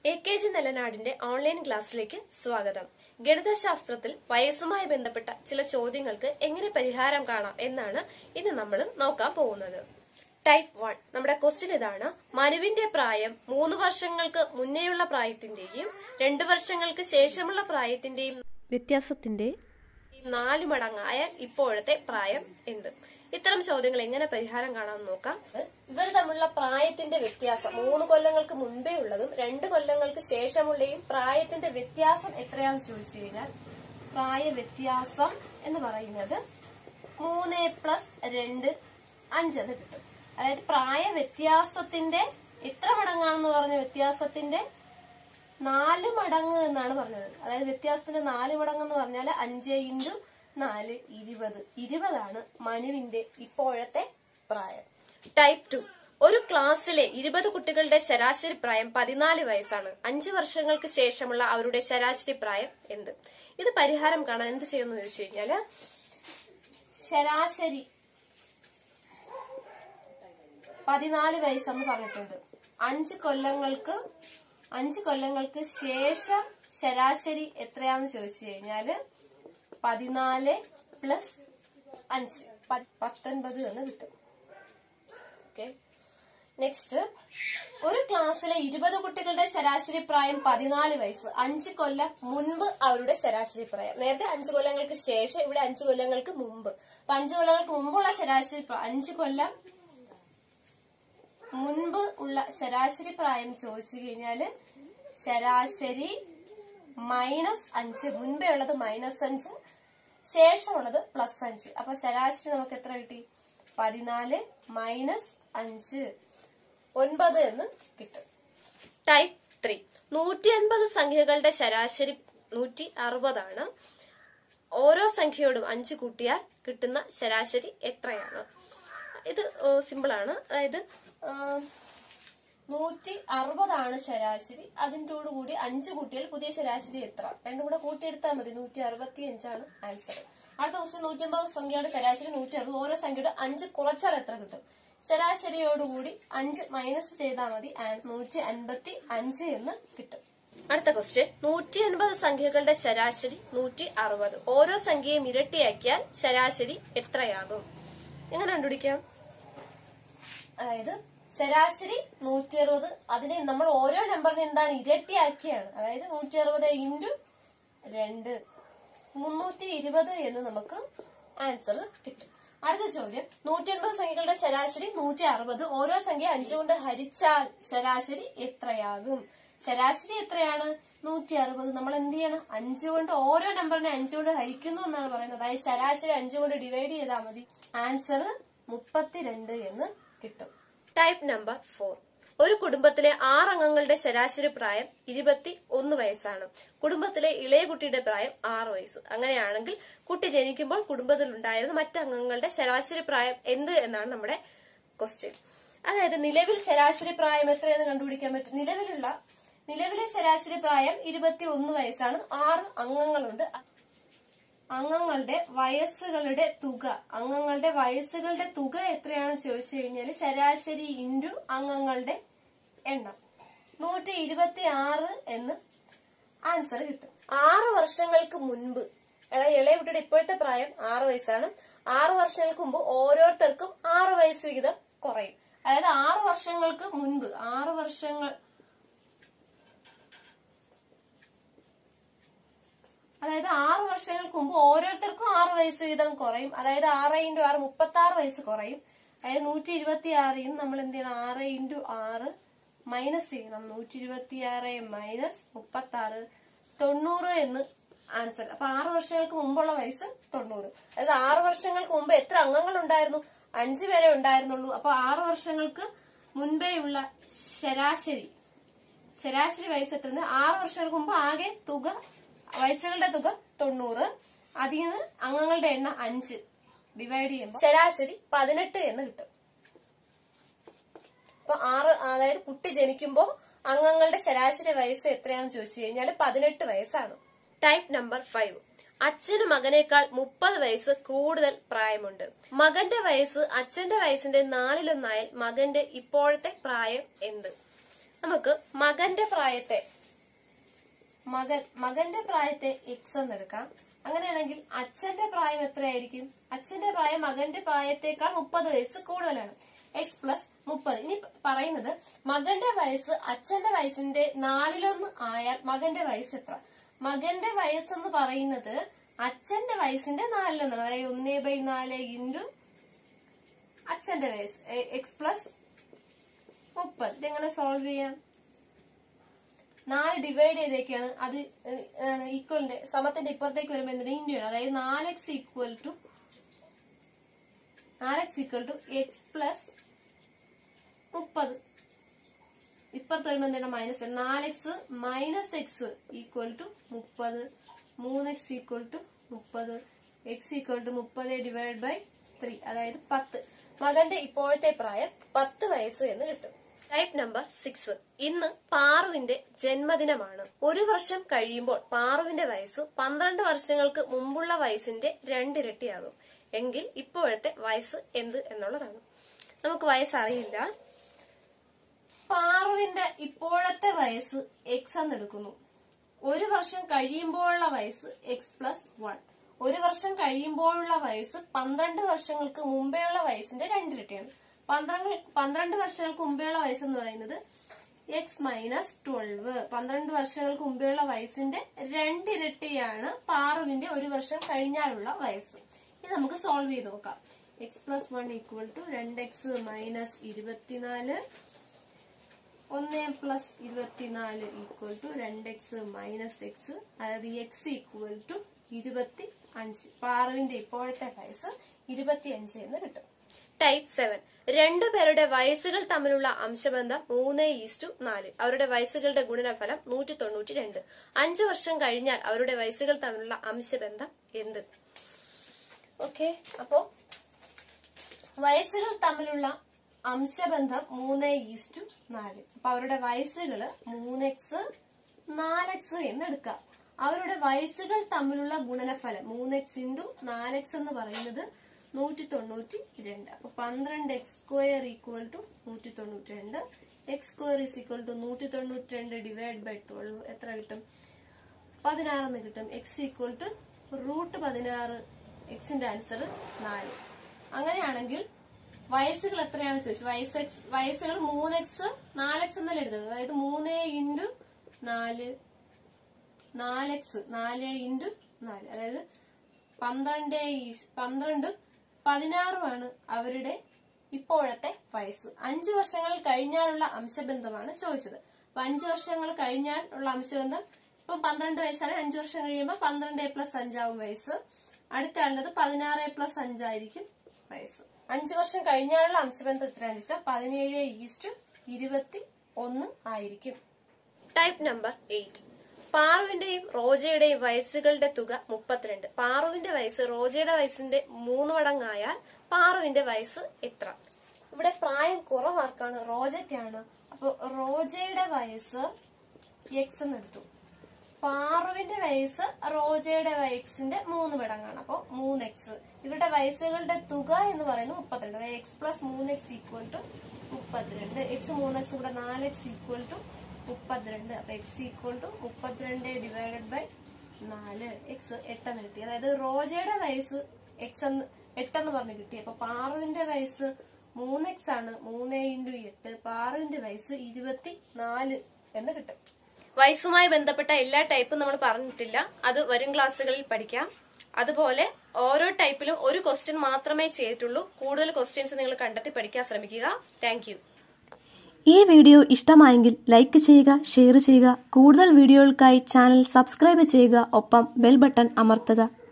A K G നെല്ലനാടിന്റെ online ക്ലാസ്സിലേക്ക് സ്വാഗതം ഗണിതശാസ്ത്രത്തിൽ വയസ്സുമായി ബന്ധപ്പെട്ട ചില ചോദ്യങ്ങൾക്ക് എങ്ങനെ പരിഹാരം കാണാം എന്നാണ് ഇന്ന് നമ്മൾ നോക്കാൻ പോകുന്നത് ടൈപ്പ് വൺ നമ്മുടെ ക്വസ്റ്റ്യൻ ഇതാണ് മനുവിന്റെ പ്രായം മൂന്ന് വർഷങ്ങൾക്ക് മുന്നേയുള്ള പ്രായത്തിന്റെയും രണ്ട് വർഷങ്ങൾക്ക് ശേഷമുള്ള പ്രായത്തിന്റെയും വ്യത്യാസത്തിന്റെ നാല് മടങ്ങായ ഇപ്പോഴത്തെ പ്രായം എന്ത് ഇത്തരം ചോദ്യങ്ങൾ എങ്ങനെ പരിഹാരം കാണാമെന്ന് നോക്കാം ഇവർ തമ്മിലുള്ള പ്രായത്തിന്റെ വ്യത്യാസം മൂന്ന് കൊല്ലങ്ങൾക്ക് മുൻപേ ഉള്ളതും രണ്ട് കൊല്ലങ്ങൾക്ക് ശേഷമുള്ളയും പ്രായത്തിന്റെ വ്യത്യാസം എത്രയാണെന്ന് ചോദിച്ചു കഴിഞ്ഞാൽ പ്രായ വ്യത്യാസം എന്ന് പറയുന്നത് മൂന്ന് പ്ലസ് രണ്ട് അഞ്ചെന്ന് കിട്ടും അതായത് പ്രായ വ്യത്യാസത്തിന്റെ എത്ര മടങ്ങാണെന്ന് പറഞ്ഞ വ്യത്യാസത്തിന്റെ നാല് മടങ്ങ് എന്നാണ് പറഞ്ഞത് അതായത് വ്യത്യാസത്തിന്റെ നാല് മടങ്ങ് എന്ന് പറഞ്ഞാൽ അഞ്ച് ഇൻറ്റു നാല് ഇരുപത് ഇരുപതാണ് മനുവിന്റെ ഇപ്പോഴത്തെ പ്രായം ടൈപ്പ് ടു ഒരു ക്ലാസ്സിലെ ഇരുപത് കുട്ടികളുടെ ശരാശരി പ്രായം പതിനാല് വയസ്സാണ് അഞ്ച് വർഷങ്ങൾക്ക് ശേഷമുള്ള അവരുടെ ശരാശരി പ്രായം എന്ത് ഇത് പരിഹാരം കാണാൻ എന്ത് ചെയ്യുമെന്ന് ചോദിച്ചു കഴിഞ്ഞാല് ശരാശരി പതിനാല് വയസ്സെന്ന് പറഞ്ഞിട്ടുണ്ട് അഞ്ച് കൊല്ലങ്ങൾക്ക് അഞ്ച് കൊല്ലങ്ങൾക്ക് ശേഷം ശരാശരി എത്രയാന്ന് ചോദിച്ചു കഴിഞ്ഞാല് പതിനാല് പ്ലസ് അഞ്ച് പ- പത്തൊൻപത് എന്ന് കിട്ടും ഓക്കെ നെക്സ്റ്റ് ഒരു ക്ലാസ്സിലെ ഇരുപത് കുട്ടികളുടെ ശരാശരി പ്രായം പതിനാല് വയസ്സ് അഞ്ച് കൊല്ലം മുൻപ് അവരുടെ ശരാശരി പ്രായം നേരത്തെ അഞ്ച് കൊല്ലങ്ങൾക്ക് ശേഷം ഇവിടെ അഞ്ച് കൊല്ലങ്ങൾക്ക് മുമ്പ് അപ്പൊ അഞ്ച് കൊല്ലങ്ങൾക്ക് മുമ്പുള്ള ശരാശരി പ്രായം അഞ്ച് കൊല്ലം മുൻപ് ഉള്ള ശരാശരി പ്രായം ചോദിച്ചു കഴിഞ്ഞാല് ശരാശരി മൈനസ് അഞ്ച് മുൻപേ ഉള്ളത് മൈനസ് അഞ്ച് ശേഷമുള്ളത് പ്ലസ് അഞ്ച് അപ്പൊ ശരാശരി നമുക്ക് എത്ര കിട്ടി പതിനാല് മൈനസ് അഞ്ച് ഒൻപത് എന്ന് കിട്ടും ടൈപ്പ് ത്രീ നൂറ്റി അൻപത് സംഖ്യകളുടെ ശരാശരി നൂറ്റി അറുപതാണ് ഓരോ സംഖ്യയോടും അഞ്ച് കൂട്ടിയാൽ കിട്ടുന്ന ശരാശരി എത്രയാണ് ഇത് സിമ്പിൾ ആണ് അതായത് നൂറ്റി അറുപതാണ് ശരാശരി അതിൻ്റെ കൂടി അഞ്ച് കൂട്ടിയാൽ പുതിയ ശരാശരി എത്ര രണ്ടും കൂടെ കൂട്ടിയെടുത്താൽ മതി നൂറ്റി അറുപത്തി അഞ്ചാണ് ആൻസർ അടുത്ത ക്വസ്റ്റ്യൻ നൂറ്റി അമ്പത് സംഖ്യയുടെ ശരാശരി നൂറ്റി അറുപത് ഓരോ സംഖ്യയുടെ അഞ്ച് കുറച്ചാൽ എത്ര കിട്ടും ശരാശരിയോടുകൂടി അഞ്ച് മൈനസ് ചെയ്താൽ മതി നൂറ്റി അൻപത്തി അഞ്ച് എന്ന് കിട്ടും അടുത്ത ക്വസ്റ്റ്യൻ നൂറ്റി അൻപത് സംഖ്യകളുടെ ശരാശരി നൂറ്റി അറുപത് ഓരോ സംഖ്യയും ഇരട്ടിയാക്കിയാൽ ശരാശരി എത്രയാകും എങ്ങനെ കണ്ടുപിടിക്കാം അതായത് ശരാശരി നൂറ്റി അറുപത് അതിനെ നമ്മൾ ഓരോ നമ്പറിനെ എന്താണ് ഇരട്ടിയാക്കിയാണ് അതായത് നൂറ്റി അറുപത് ഇൻറ്റു രണ്ട് മുന്നൂറ്റി ഇരുപത് എന്ന് നമുക്ക് ആൻസർ കിട്ടും അടുത്ത ചോദ്യം നൂറ്റി അൻപത് സംഖ്യകളുടെ ശരാശരി നൂറ്റി അറുപത് ഓരോ സംഖ്യ അഞ്ചു കൊണ്ട് ഹരിച്ചാൽ ശരാശരി എത്രയാകും ശരാശരി എത്രയാണ് നൂറ്റി അറുപത് നമ്മൾ എന്ത് ചെയ്യണം അഞ്ചു കൊണ്ട് ഓരോ നമ്പറിനെ അഞ്ചു കൊണ്ട് ഹരിക്കുന്നു എന്നാണ് പറയുന്നത് അതായത് ശരാശരി അഞ്ചു കൊണ്ട് ഡിവൈഡ് ചെയ്താൽ മതി ആൻസർ മുപ്പത്തിരണ്ട് എന്ന് കിട്ടും ടൈപ്പ് നമ്പർ ഫോർ ഒരു കുടുംബത്തിലെ ആറ് അംഗങ്ങളുടെ ശരാശരി പ്രായം ഇരുപത്തി ഒന്ന് വയസ്സാണ് കുടുംബത്തിലെ ഇളയ കുട്ടിയുടെ പ്രായം ആറ് വയസ്സ് അങ്ങനെയാണെങ്കിൽ കുട്ടി ജനിക്കുമ്പോൾ കുടുംബത്തിൽ ഉണ്ടായിരുന്ന മറ്റംഗങ്ങളുടെ ശരാശരി പ്രായം എന്ത് എന്നാണ് നമ്മുടെ ക്വസ്റ്റ്യൻ അതായത് നിലവിൽ ശരാശരി പ്രായം എത്രയെന്ന് കണ്ടുപിടിക്കാൻ പറ്റും നിലവിലുള്ള നിലവിലെ ശരാശരി പ്രായം ഇരുപത്തി ഒന്ന് വയസ്സാണ് ആറ് അംഗങ്ങളുണ്ട് അംഗങ്ങളുടെ വയസ്സുകളുടെ തുക അംഗങ്ങളുടെ വയസ്സുകളുടെ തുക എത്രയാണെന്ന് ചോദിച്ചു കഴിഞ്ഞാൽ ശരാശരി ഇൻറ്റു അംഗങ്ങളുടെ എണ്ണം നൂറ്റി ഇരുപത്തി ആറ് എന്ന് ആൻസർ കിട്ടും ആറ് വർഷങ്ങൾക്ക് മുൻപ് എടാ ഇളയ കുട്ടിയുടെ ഇപ്പോഴത്തെ പ്രായം ആറ് വയസ്സാണ് ആറ് വർഷങ്ങൾക്ക് മുമ്പ് ഓരോരുത്തർക്കും ആറ് വയസ്സ് വീതം കുറയും അതായത് ആറ് വർഷങ്ങൾക്ക് മുൻപ് ആറ് വർഷങ്ങൾ അതായത് ആറ് വർഷങ്ങൾക്ക് മുമ്പ് ഓരോരുത്തർക്കും ആറ് വയസ്സ് വീതം കുറയും അതായത് ആറ് ഇൻറ്റു ആറ് മുപ്പത്തി ആറ് വയസ്സ് കുറയും അതായത് നൂറ്റി ഇരുപത്തി ആറിൽ നമ്മൾ എന്ത് ചെയ്യണം ആറ് ഇൻറ്റു ആറ് മൈനസ് ചെയ്യണം നൂറ്റി ഇരുപത്തി ആറ് മൈനസ് മുപ്പത്തി ആറ് തൊണ്ണൂറ് എന്ന് ആൻസർ അപ്പൊ ആറ് വർഷങ്ങൾക്ക് മുമ്പുള്ള വയസ്സ് തൊണ്ണൂറ് അതായത് ആറ് വർഷങ്ങൾക്ക് മുമ്പ് എത്ര അംഗങ്ങൾ ഉണ്ടായിരുന്നു അഞ്ചു പേരെ ഉണ്ടായിരുന്നുള്ളൂ അപ്പൊ ആറ് വർഷങ്ങൾക്ക് മുൻപേയുള്ള ശരാശരി ശരാശരി വയസ്സ് എത്ര ആറ് വർഷങ്ങൾക്ക് മുമ്പ് ആകെ തുക വയസ്സുകളുടെ തുക തൊണ്ണൂറ് അതിൽ നിന്ന് അംഗങ്ങളുടെ എണ്ണം അഞ്ച് ഡിവൈഡ് ചെയ്യുമ്പോൾ ശരാശരി പതിനെട്ട് എന്ന് കിട്ടും അപ്പൊ ആറ് അതായത് കുട്ടി ജനിക്കുമ്പോൾ അംഗങ്ങളുടെ ശരാശരി വയസ്സ് എത്രയാണെന്ന് ചോദിച്ചു കഴിഞ്ഞാൽ പതിനെട്ട് വയസ്സാണ് ടൈപ്പ് നമ്പർ ഫൈവ് അച്ഛന് മകനേക്കാൾ മുപ്പത് വയസ്സ് കൂടുതൽ പ്രായമുണ്ട് മകന്റെ വയസ്സ് അച്ഛന്റെ വയസ്സിന്റെ നാലിലൊന്നായാൽ മകന്റെ ഇപ്പോഴത്തെ പ്രായം എന്ത് നമുക്ക് മകന്റെ പ്രായത്തെ മകൻ മകന്റെ പ്രായത്തെ എക്സ് എന്ന് എടുക്കാം അങ്ങനെയാണെങ്കിൽ അച്ഛന്റെ പ്രായം എത്രയായിരിക്കും അച്ഛന്റെ പ്രായം മകന്റെ പ്രായത്തേക്കാൾ മുപ്പത് വയസ്സ് കൂടുതലാണ് എക്സ് പ്ലസ് മുപ്പത് ഇനി പറയുന്നത് മകന്റെ വയസ്സ് അച്ഛന്റെ വയസ്സിന്റെ നാലിലൊന്ന് ആയാൽ മകന്റെ വയസ്സ് എത്ര മകന്റെ വയസ്സെന്ന് പറയുന്നത് അച്ഛന്റെ വയസ്സിന്റെ നാലിലൊന്നാണ് അതായത് ഒന്നേ ബൈ നാല് ഇൻറ്റു അച്ഛന്റെ വയസ്സ് എക്സ് പ്ലസ് മുപ്പത് ഇതെങ്ങനെ സോൾവ് ചെയ്യാം നാല് ഡിവൈഡ് ചെയ്തേക്കാണ് അത് ഈക്വലിന്റെ സമത്തിന്റെ ഇപ്പുറത്തേക്ക് വരുമ്പോൾ എന്തിനാ ഇൻഡു ആണ് അതായത് നാല് എക്സ് ഈക്വൽ ടു നാല് x equal to x plus മുപ്പത് ഇപ്പുറത്ത് വരുമ്പോൾ എന്താണ് മൈനസ് നാല് x minus x equal to മുപ്പത് മൂന്ന് എക്സ് ഈക്വൽ ടു മുപ്പത് എക്സ് ഈക്വൽ ടു മുപ്പത് ഡിവൈഡ് ബൈ ത്രീ അതായത് പത്ത് മകന്റെ ഇപ്പോഴത്തെ പ്രായം പത്ത് വയസ്സ് എന്ന് കിട്ടും ടൈപ്പ് നമ്പർ സിക്സ് ഇന്ന് പാറുവിന്റെ ജന്മദിനമാണ് ഒരു വർഷം കഴിയുമ്പോൾ പാറുവിന്റെ വയസ്സ് പന്ത്രണ്ട് വർഷങ്ങൾക്ക് മുമ്പുള്ള വയസ്സിന്റെ രണ്ടിരട്ടിയാകും എങ്കിൽ ഇപ്പോഴത്തെ വയസ്സ് എന്ത് എന്നുള്ളതാണ് നമുക്ക് വയസ്സ് അറിയില്ല പാറുവിന്റെ ഇപ്പോഴത്തെ വയസ്സ് എക്സ് എന്ന് എടുക്കുന്നു ഒരു വർഷം കഴിയുമ്പോഴുള്ള വയസ്സ് എക്സ് പ്ലസ് വൺ ഒരു വർഷം കഴിയുമ്പോഴുള്ള വയസ്സ് പന്ത്രണ്ട് വർഷങ്ങൾക്ക് മുമ്പേയുള്ള വയസ്സിന്റെ രണ്ടിരട്ടിയാണ് പന്ത്രണ്ട് പന്ത്രണ്ട് വർഷങ്ങൾക്ക് മുമ്പേയുള്ള വയസ്സ് എന്ന് പറയുന്നത് എക്സ് മൈനസ് ട്വൽവ് പന്ത്രണ്ട് വർഷങ്ങൾക്ക് മുമ്പേയുള്ള വയസ്സിന്റെ രണ്ടിരട്ടിയാണ് പാറുവിന്റെ ഒരു വർഷം കഴിഞ്ഞാലുള്ള വയസ്സ് ഇത് നമുക്ക് സോൾവ് ചെയ്ത് നോക്കാം x plus one equal to രണ്ട് എക്സ് മൈനസ് ഇരുപത്തിനാല് ഒന്ന് പ്ലസ് ഇരുപത്തിനാല് ഈക്വൽ ടു രണ്ട് എക്സ് മൈനസ് എക്സ് അതായത് എക്സ് ഈക്വൽ ടു ഇരുപത്തി അഞ്ച് പാറുവിന്റെ ഇപ്പോഴത്തെ വയസ്സ് ഇരുപത്തി അഞ്ച് എന്ന് കിട്ടും ടൈപ്പ് സെവൻ രണ്ടുപേരുടെ വയസ്സുകൾ തമ്മിലുള്ള അംശബന്ധം മൂന്ന് ഈസ്റ്റു നാല് അവരുടെ വയസ്സുകളുടെ ഗുണനഫലം നൂറ്റി തൊണ്ണൂറ്റി രണ്ട് അഞ്ചു വർഷം കഴിഞ്ഞാൽ അവരുടെ വയസ്സുകൾ തമ്മിലുള്ള അംശബന്ധം എന്ത് ഓക്കെ അപ്പോ വയസ്സുകൾ തമ്മിലുള്ള അംശബന്ധം മൂന്ന് ഈസ്റ്റു നാല് അപ്പൊ അവരുടെ വയസ്സുകള് മൂന്ന് എക്സ് നാലെക്സ് എന്ന് എടുക്കാം അവരുടെ വയസ്സുകൾ തമ്മിലുള്ള ഗുണനഫലം മൂന്ന് എക്സ് ഇൻറ്റു നാലെക്സ് എന്ന് പറയുന്നത് നൂറ്റി തൊണ്ണൂറ്റി രണ്ട് അപ്പൊ പന്ത്രണ്ട് എക്സ് സ്ക്വയർ ഈക്വൽ ടു നൂറ്റി തൊണ്ണൂറ്റി രണ്ട് x square is equal to നൂറ്റി തൊണ്ണൂറ്റി രണ്ട് ഡിവൈഡ് ബൈ ട്വൽവ് എത്ര കിട്ടും പതിനാറെന്ന് കിട്ടും എക്സ് ഈക്വൽ ടു റൂട്ട് പതിനാറ് എക്സിന്റെ ആൻസർ നാല് അങ്ങനെയാണെങ്കിൽ വയസ്സുകൾ എത്രയാണ് ചോദിച്ചത് വയസ്സ് എക്സ് വയസ്സുകൾ മൂന്ന് എക്സ് നാല് എക്സ് എന്നല്ല എടുത്തത് അതായത് മൂന്ന് ഇൻറ്റു നാല് നാല് എക്സ് നാല് ഇൻറ്റു നാല് അതായത് പന്ത്രണ്ട് ഈസ് പന്ത്രണ്ടും പതിനാറുമാണ് അവരുടെ ഇപ്പോഴത്തെ വയസ്സ് അഞ്ചു വർഷങ്ങൾ കഴിഞ്ഞാലുള്ള അംശബന്ധമാണ് ചോദിച്ചത് അപ്പൊ അഞ്ചു വർഷങ്ങൾ കഴിഞ്ഞാൽ ഉള്ള അംശബന്ധം ഇപ്പൊ പന്ത്രണ്ട് വയസ്സാണ് അഞ്ചു വർഷം കഴിയുമ്പോൾ പന്ത്രണ്ട് എ പ്ലസ് അഞ്ചാവും വയസ്സ് അടുത്ത ആളുള്ളത് പതിനാറ് എ പ്ലസ് അഞ്ചായിരിക്കും വയസ്സ് അഞ്ചു വർഷം കഴിഞ്ഞാലുള്ള അംശബന്ധം എത്രയാണെന്ന് വെച്ചാൽ പതിനേഴ് ഈസ്റ്റ് ഇരുപത്തി ഒന്ന് ആയിരിക്കും ടൈപ്പ് നമ്പർ എയ്റ്റ് പാറുവിന്റെയും റോജയുടെയും വയസ്സുകളുടെ തുക മുപ്പത്തിരണ്ട് പാറുവിന്റെ വയസ്സ് റോജയുടെ വയസ്സിന്റെ മൂന്ന് മടങ്ങായാൽ പാറുവിന്റെ വയസ്സ് എത്ര ഇവിടെ പ്രായം കുറവാർക്കാണ് റോജയ്ക്കാണ് അപ്പൊ റോജയുടെ വയസ്സ് എക്സ് എന്ന് എടുത്തു പാറുവിന്റെ വയസ്സ് റോജയുടെ വയസ്സിന്റെ മൂന്ന് മടങ്ങാണ് അപ്പൊ മൂന്ന് എക്സ് ഇവരുടെ വയസ്സുകളുടെ തുക എന്ന് പറയുന്നത് മുപ്പത്തിരണ്ട് എക്സ് പ്ലസ് മൂന്ന് എക്സ് ഈക്വൽ ടു മുപ്പത്തിരണ്ട് എക്സ് മൂന്ന് എക്സ് കൂടെ നാല് എക്സ് ഈക്വൽ ടു മുപ്പത്തിരണ്ട് അപ്പൊ എക്സ് ഈക്വൽ ടു മുപ്പത്തിരണ്ട് ഡിവൈഡഡ് ബൈ നാല് എക്സ് എട്ടെന്ന് കിട്ടി അതായത് റോജയുടെ വയസ്സ് എക്സ് എന്ന് എട്ടെന്ന് പറഞ്ഞ് കിട്ടി അപ്പൊ പാറുവിന്റെ വയസ്സ് മൂന്ന് എക്സ് ആണ് മൂന്ന് ഇൻറ്റു എട്ട് പാറുവിന്റെ വയസ്സ് ഇരുപത്തി നാല് എന്ന് കിട്ടും വയസ്സുമായി ബന്ധപ്പെട്ട എല്ലാ ടൈപ്പും നമ്മൾ പറഞ്ഞിട്ടില്ല അത് വരും ക്ലാസ്സുകളിൽ പഠിക്കാം അതുപോലെ ഓരോ ടൈപ്പിലും ഒരു ക്വസ്റ്റ്യൻ മാത്രമേ ചെയ്തിട്ടുള്ളൂ കൂടുതൽ ക്വസ്റ്റ്യൻസ് നിങ്ങൾ കണ്ടെത്തി പഠിക്കാൻ ശ്രമിക്കുക താങ്ക് ഈ വീഡിയോ ഇഷ്ടമായെങ്കിൽ ലൈക്ക് ചെയ്യുക ഷെയർ ചെയ്യുക കൂടുതൽ വീഡിയോകൾക്കായി ചാനൽ സബ്സ്ക്രൈബ് ചെയ്യുക ഒപ്പം ബെൽ ബട്ടൺ അമർത്തുക